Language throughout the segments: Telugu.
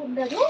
ఉండదు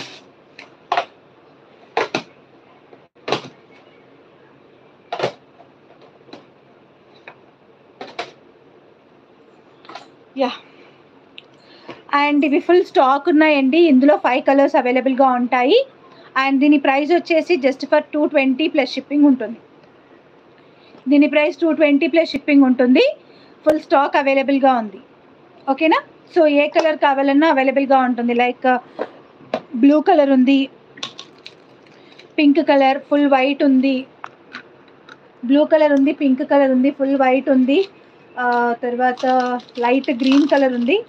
యా అండ్ ఇవి ఫుల్ స్టాక్ ఉన్నాయండి ఇందులో ఫైవ్ కలర్స్ అవైలబుల్గా ఉంటాయి అండ్ దీని ప్రైస్ వచ్చేసి just for two twenty plus shipping ఉంటుంది దీని price two twenty plus shipping ఉంటుంది ఫుల్ స్టాక్ అవైలబుల్గా ఉంది ఓకేనా సో ఏ కలర్ కావాలన్నా అవైలబుల్గా ఉంటుంది లైక్ బ్లూ కలర్ ఉంది పింక్ కలర్ ఫుల్ వైట్ ఉంది బ్లూ కలర్ ఉంది పింక్ కలర్ ఉంది ఫుల్ వైట్ ఉంది ఆ, తర్వాత లైట్ గ్రీన్ కలర్ ఉంది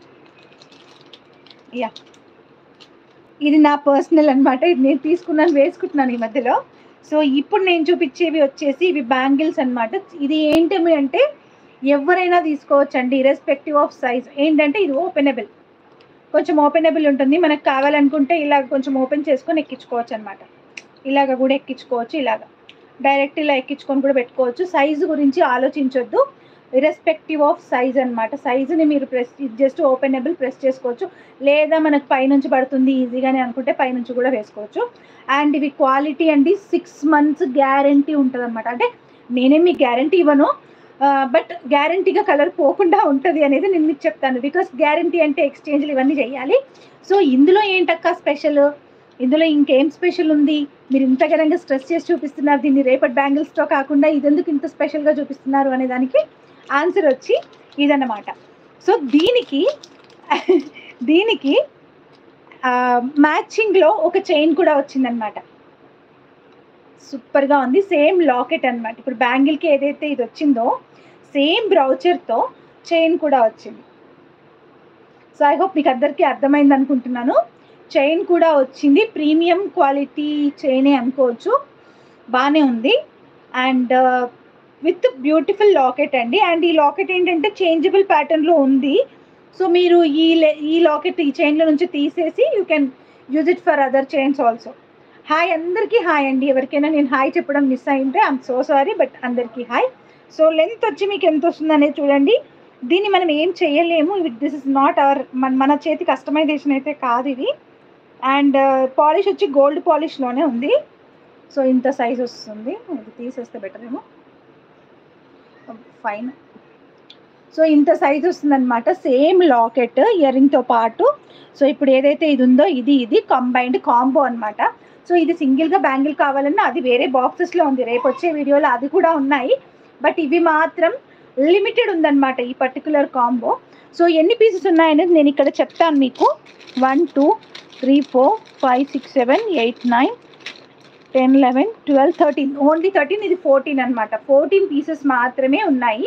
యా ఇది నా పర్సనల్ అన్నమాట ఇది నేను తీసుకున్నాను వేసుకుంటున్నాను ఈ మధ్యలో సో ఇప్పుడు నేను చూపించేవి వచ్చేసి ఇవి బ్యాంగిల్స్ అన్నమాట ఇది ఏంటమి అంటే ఎవరైనా తీసుకోవచ్చు అండి ఇరెస్పెక్టివ్ ఆఫ్ సైజ్ ఏంటంటే ఇది ఓపెనబుల్ కొంచెం ఓపెనబుల్ ఉంటుంది మనకు కావాలనుకుంటే ఇలా కొంచెం ఓపెన్ చేసుకొని ఎక్కించుకోవచ్చు అనమాట ఇలాగ కూడా ఎక్కించుకోవచ్చు ఇలాగ డైరెక్ట్ ఇలా ఎక్కించుకొని కూడా పెట్టుకోవచ్చు సైజు గురించి ఆలోచించొద్దు ఇరెస్పెక్టివ్ ఆఫ్ సైజ్ అనమాట సైజుని మీరు ప్రెస్ జస్ట్ ఓపెనబుల్ ప్రెస్ చేసుకోవచ్చు లేదా మనకు పైనుంచి పడుతుంది ఈజీగానే అనుకుంటే పైనుంచి కూడా వేసుకోవచ్చు అండ్ ఇవి క్వాలిటీ అండి సిక్స్ మంత్స్ గ్యారంటీ ఉంటుంది అనమాట అంటే నేనేం మీకు గ్యారంటీ ఇవ్వను బట్ గ్యారంటీగా కలర్ పోకుండా ఉంటుంది అనేది నేను మీకు చెప్తాను బికాస్ గ్యారంటీ అంటే ఎక్స్చేంజ్లు ఇవన్నీ చేయాలి సో ఇందులో ఏంటక్క స్పెషల్ ఇందులో ఇంకేం స్పెషల్ ఉంది మీరు ఇంత ఘనంగా స్ట్రెస్ చేసి చూపిస్తున్నారు దీన్ని రేపటి బ్యాంగిల్స్తో కాకుండా ఇది ఎందుకు ఇంత స్పెషల్గా చూపిస్తున్నారు అనే దానికి ఆన్సర్ వచ్చి ఇదన్నమాట సో దీనికి దీనికి మ్యాచింగ్లో ఒక చైన్ కూడా వచ్చిందనమాట సూపర్గా ఉంది సేమ్ లాకెట్ అన్నమాట ఇప్పుడు బ్యాంగిల్కి ఏదైతే ఇది వచ్చిందో సేమ్ బ్రౌచర్తో చైన్ కూడా వచ్చింది సో ఐ హోప్ మీకు అందరికీ అర్థమైంది అనుకుంటున్నాను చైన్ కూడా వచ్చింది ప్రీమియం క్వాలిటీ చైనే అనుకోవచ్చు బాగానే ఉంది అండ్ విత్ బ్యూటిఫుల్ లాకెట్ అండి అండ్ ఈ లాకెట్ ఏంటంటే చేంజబుల్ ప్యాటర్న్లో ఉంది సో మీరు ఈ లే- ఈ లాకెట్ ఈ చైన్లో నుంచి తీసేసి you can use it for other chains also hi అందరికీ హాయ్ అండి ఎవరికైనా నేను హాయ్ చెప్పడం మిస్ అయింటే ఐఎమ్ సో సారీ బట్ అందరికీ హాయ్ సో లెంత్ వచ్చి మీకు ఎంత వస్తుంది అనేది చూడండి దీన్ని మనం ఏం చేయలేము దిస్ ఇస్ నాట్ అవర్ మన మన చేతి కస్టమైజేషన్ అయితే కాదు ఇది అండ్ పాలిష్ వచ్చి గోల్డ్ పాలిష్లోనే ఉంది సో ఇంత సైజ్ వస్తుంది ఇది తీసేస్తే బెటర్ ఏమో ఫైన్ సో ఇంత సైజ్ వస్తుంది అనమాట సేమ్ లాకెట్ ఇయర్ రింగ్తో పాటు సో ఇప్పుడు ఏదైతే ఇది ఉందో ఇది ఇది కంబైన్డ్ కాంబో అన్నమాట సో ఇది సింగిల్గా బ్యాంగిల్ కావాలన్నా అది వేరే బాక్సెస్లో ఉంది రేపు వచ్చే వీడియోలో అది కూడా ఉన్నాయి బట్ ఇవి మాత్రం లిమిటెడ్ ఉందన్నమాట ఈ పర్టికులర్ కాంబో సో ఎన్ని పీసెస్ ఉన్నాయనేది నేను ఇక్కడ చెప్తాను మీకు one two three four five six seven eight nine ten eleven twelve thirteen only thirteen ఇది ఫోర్టీన్ అనమాట ఫోర్టీన్ పీసెస్ మాత్రమే ఉన్నాయి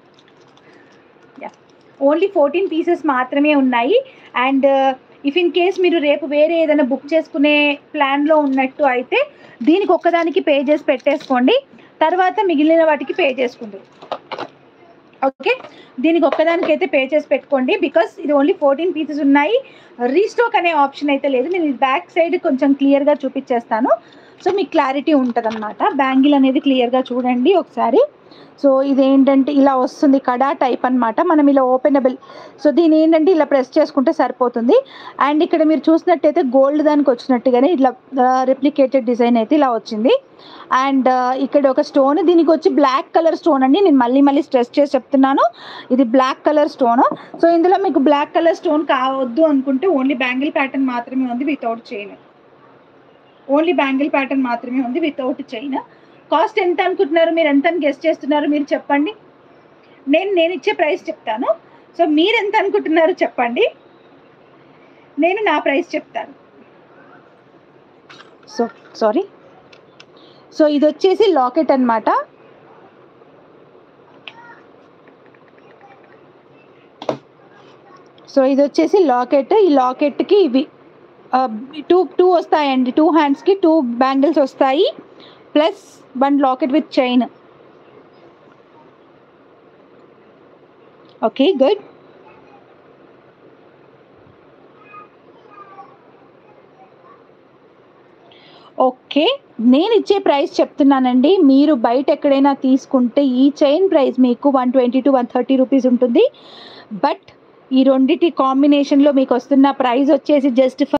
ఓన్లీ ఫోర్టీన్ పీసెస్ మాత్రమే ఉన్నాయి అండ్ ఇఫ్ ఇన్ కేస్ మీరు రేపు వేరే ఏదైనా బుక్ చేసుకునే ప్లాన్లో ఉన్నట్టు అయితే దీనికి ఒక్కదానికి పే చేసి పెట్టేసుకోండి తర్వాత మిగిలిన వాటికి పే చేసుకుంటారు ఓకే దీనికి ఒక్కదానికి అయితే పే చేసి పెట్టుకోండి బికాస్ ఇది ఓన్లీ ఫోర్టీన్ పీసెస్ ఉన్నాయి రీస్టాక్ అనే ఆప్షన్ అయితే లేదు నేను బ్యాక్ సైడ్ కొంచెం క్లియర్గా చూపించేస్తాను సో మీకు క్లారిటీ ఉంటుంది అనమాట బ్యాంగిల్ అనేది క్లియర్గా చూడండి ఒకసారి సో ఇదేంటంటే ఇలా వస్తుంది కడా టైప్ అన్నమాట మనం ఇలా ఓపెనబుల్ సో దీని ఏంటంటే ఇలా ప్రెస్ చేసుకుంటే సరిపోతుంది అండ్ ఇక్కడ మీరు చూసినట్టయితే గోల్డ్ దానికి వచ్చినట్టుగానే ఇట్లా రెప్లికేటెడ్ డిజైన్ అయితే ఇలా వచ్చింది అండ్ ఇక్కడ ఒక స్టోన్ దీనికి వచ్చి బ్లాక్ కలర్ స్టోన్ అండి నేను మళ్ళీ మళ్ళీ స్ట్రెస్ చేసి చెప్తున్నాను ఇది బ్లాక్ కలర్ స్టోన్ సో ఇందులో మీకు బ్లాక్ కలర్ స్టోన్ కావద్దు అనుకుంటే ఓన్లీ బ్యాంగిల్ ప్యాటర్న్ మాత్రమే ఉంది without chain only bangle pattern మాత్రమే ఉంది వితౌట్ చైన్ కాస్ట్ ఎంత అనుకుంటున్నారు మీరు ఎంత అని గెస్ట్ చేస్తున్నారు మీరు చెప్పండి నేను నేను ఇచ్చే ప్రైస్ చెప్తాను సో మీరు ఎంత అనుకుంటున్నారు చెప్పండి నేను నా ప్రైస్ చెప్తాను సో సారీ సో ఇది వచ్చేసి లాకెట్ అన్నమాట సో ఇది వచ్చేసి లాకెట్ ఈ లాకెట్కి ఇవి టూ టూ వస్తాయండి టూ హ్యాండ్స్కి టూ బ్యాంగిల్స్ వస్తాయి plus one locket with chain okay good okay నేను ఇచ్చే ప్రైస్ చెప్తున్నానండి మీరు బయట ఎక్కడైనా తీసుకుంటే ఈ చైన్ ప్రైస్ మీకు one twenty to one thirty rupees ఉంటుంది బట్ ఈ రెండిటి కాంబినేషన్లో మీకు వస్తున్న ప్రైస్ వచ్చేసి జస్ట్